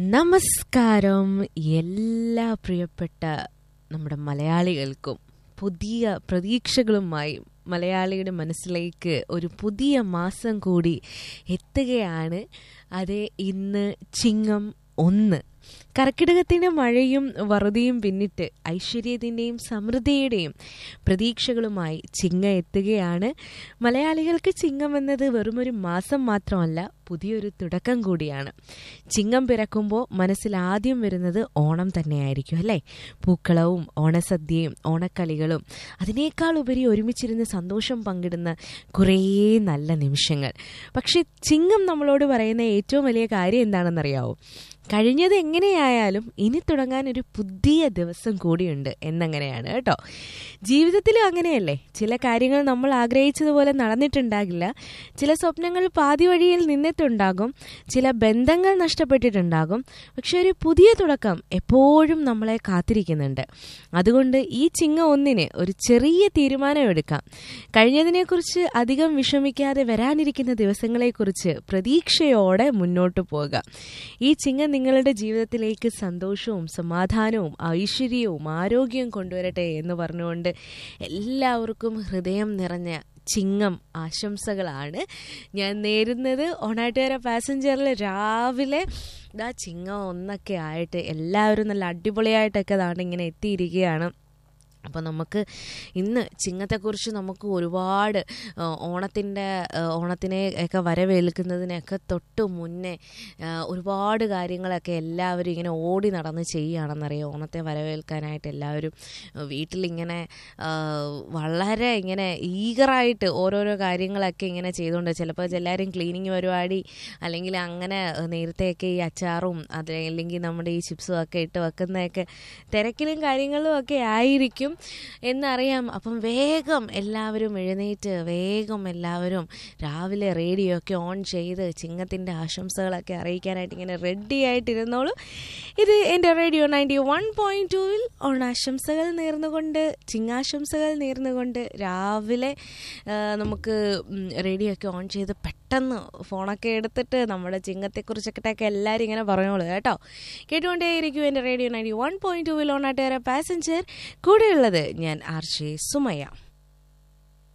നമസ്കാരം എല്ലാ പ്രിയപ്പെട്ട നമ്മുടെ മലയാളികൾക്കും പുതിയ പ്രതീക്ഷകളുമായി മലയാളിയുടെ മനസ്സിലേക്ക് ഒരു പുതിയ മാസം കൂടി എത്തുകയാണ് അത് ഇന്ന് ചിങ്ങം ഒന്ന് കർക്കിടകത്തിൻ്റെ മഴയും വറുതിയും പിന്നിട്ട് ഐശ്വര്യത്തിൻ്റെയും സമൃദ്ധിയുടെയും പ്രതീക്ഷകളുമായി ചിങ്ങ എത്തുകയാണ് മലയാളികൾക്ക് ചിങ്ങം എന്നത് വെറുമൊരു മാസം മാത്രമല്ല പുതിയൊരു തുടക്കം കൂടിയാണ് ചിങ്ങം പിറക്കുമ്പോൾ മനസ്സിൽ ആദ്യം വരുന്നത് ഓണം തന്നെയായിരിക്കും അല്ലേ പൂക്കളവും ഓണസദ്യയും ഓണക്കളികളും അതിനേക്കാൾ ഉപരി ഒരുമിച്ചിരുന്ന് സന്തോഷം പങ്കിടുന്ന കുറേ നല്ല നിമിഷങ്ങൾ പക്ഷെ ചിങ്ങം നമ്മളോട് പറയുന്ന ഏറ്റവും വലിയ കാര്യം എന്താണെന്നറിയാവോ കഴിഞ്ഞത് എങ്ങനെയായാലും ഇനി തുടങ്ങാൻ ഒരു പുതിയ ദിവസം കൂടിയുണ്ട് എന്നങ്ങനെയാണ് കേട്ടോ ജീവിതത്തിലും അങ്ങനെയല്ലേ ചില കാര്യങ്ങൾ നമ്മൾ ആഗ്രഹിച്ചതുപോലെ നടന്നിട്ടുണ്ടാകില്ല ചില സ്വപ്നങ്ങൾ പാതി വഴിയിൽ നിന്നിട്ടുണ്ടാകും ചില ബന്ധങ്ങൾ നഷ്ടപ്പെട്ടിട്ടുണ്ടാകും പക്ഷെ ഒരു പുതിയ തുടക്കം എപ്പോഴും നമ്മളെ കാത്തിരിക്കുന്നുണ്ട് അതുകൊണ്ട് ഈ ചിങ്ങ ഒന്നിന് ഒരു ചെറിയ തീരുമാനമെടുക്കാം കഴിഞ്ഞതിനെക്കുറിച്ച് അധികം വിഷമിക്കാതെ വരാനിരിക്കുന്ന ദിവസങ്ങളെക്കുറിച്ച് പ്രതീക്ഷയോടെ മുന്നോട്ട് പോകാം ഈ ചിങ്ങ നിങ്ങളുടെ ജീവിതത്തിലേക്ക് സന്തോഷവും സമാധാനവും ഐശ്വര്യവും ആരോഗ്യവും കൊണ്ടുവരട്ടെ എന്ന് പറഞ്ഞുകൊണ്ട് എല്ലാവർക്കും ഹൃദയം നിറഞ്ഞ ചിങ്ങം ആശംസകളാണ് ഞാൻ നേരുന്നത് ഓണാട്ടുകാര പാസഞ്ചറിൽ രാവിലെ ഇതാ ചിങ്ങം ഒന്നൊക്കെ ആയിട്ട് എല്ലാവരും നല്ല അടിപൊളിയായിട്ടൊക്കെ അതാണ് ഇങ്ങനെ എത്തിയിരിക്കുകയാണ് അപ്പോൾ നമുക്ക് ഇന്ന് ചിങ്ങത്തെക്കുറിച്ച് നമുക്ക് ഒരുപാട് ഓണത്തിൻ്റെ ഓണത്തിനെ ഒക്കെ വരവേൽക്കുന്നതിനൊക്കെ തൊട്ട് മുന്നേ ഒരുപാട് കാര്യങ്ങളൊക്കെ എല്ലാവരും ഇങ്ങനെ ഓടി നടന്ന് ചെയ്യുകയാണെന്നറിയാം ഓണത്തെ വരവേൽക്കാനായിട്ട് എല്ലാവരും വീട്ടിലിങ്ങനെ വളരെ ഇങ്ങനെ ഈഗറായിട്ട് ഓരോരോ കാര്യങ്ങളൊക്കെ ഇങ്ങനെ ചെയ്തുകൊണ്ട് ചിലപ്പോൾ എല്ലാവരും ക്ലീനിങ് പരിപാടി അല്ലെങ്കിൽ അങ്ങനെ നേരത്തെയൊക്കെ ഈ അച്ചാറും അത് അല്ലെങ്കിൽ നമ്മുടെ ഈ ചിപ്സും ഒക്കെ ഇട്ട് വെക്കുന്നതൊക്കെ തിരക്കിലും കാര്യങ്ങളും ഒക്കെ ആയിരിക്കും എന്നറിയാം അപ്പം വേഗം എല്ലാവരും എഴുന്നേറ്റ് വേഗം എല്ലാവരും രാവിലെ റേഡിയോ ഒക്കെ ഓൺ ചെയ്ത് ചിങ്ങത്തിൻ്റെ ആശംസകളൊക്കെ അറിയിക്കാനായിട്ട് ഇങ്ങനെ റെഡി ആയിട്ടിരുന്നോളൂ ഇത് എൻ്റെ റേഡിയോ നയൻറ്റി വൺ പോയിൻറ്റ് ടൂവിൽ ഓണാശംസകൾ നേർന്നുകൊണ്ട് ചിങ്ങാശംസകൾ നേർന്നുകൊണ്ട് രാവിലെ നമുക്ക് റേഡിയോ ഒക്കെ ഓൺ ചെയ്ത് പെട്ടെന്ന് ഫോണൊക്കെ എടുത്തിട്ട് നമ്മുടെ ചിങ്ങത്തെക്കുറിച്ചൊക്കെ എല്ലാവരും ഇങ്ങനെ പറഞ്ഞോളൂ കേട്ടോ കേട്ടുകൊണ്ടേയിരിക്കും എൻ്റെ റേഡിയോ നയൻറ്റി വൺ പോയിൻറ്റ് ടൂവിൽ ഓണാട്ടുകാര പാസഞ്ചർ കൂടെയുള്ളത് ഞാൻ ആർ ജെ സുമയ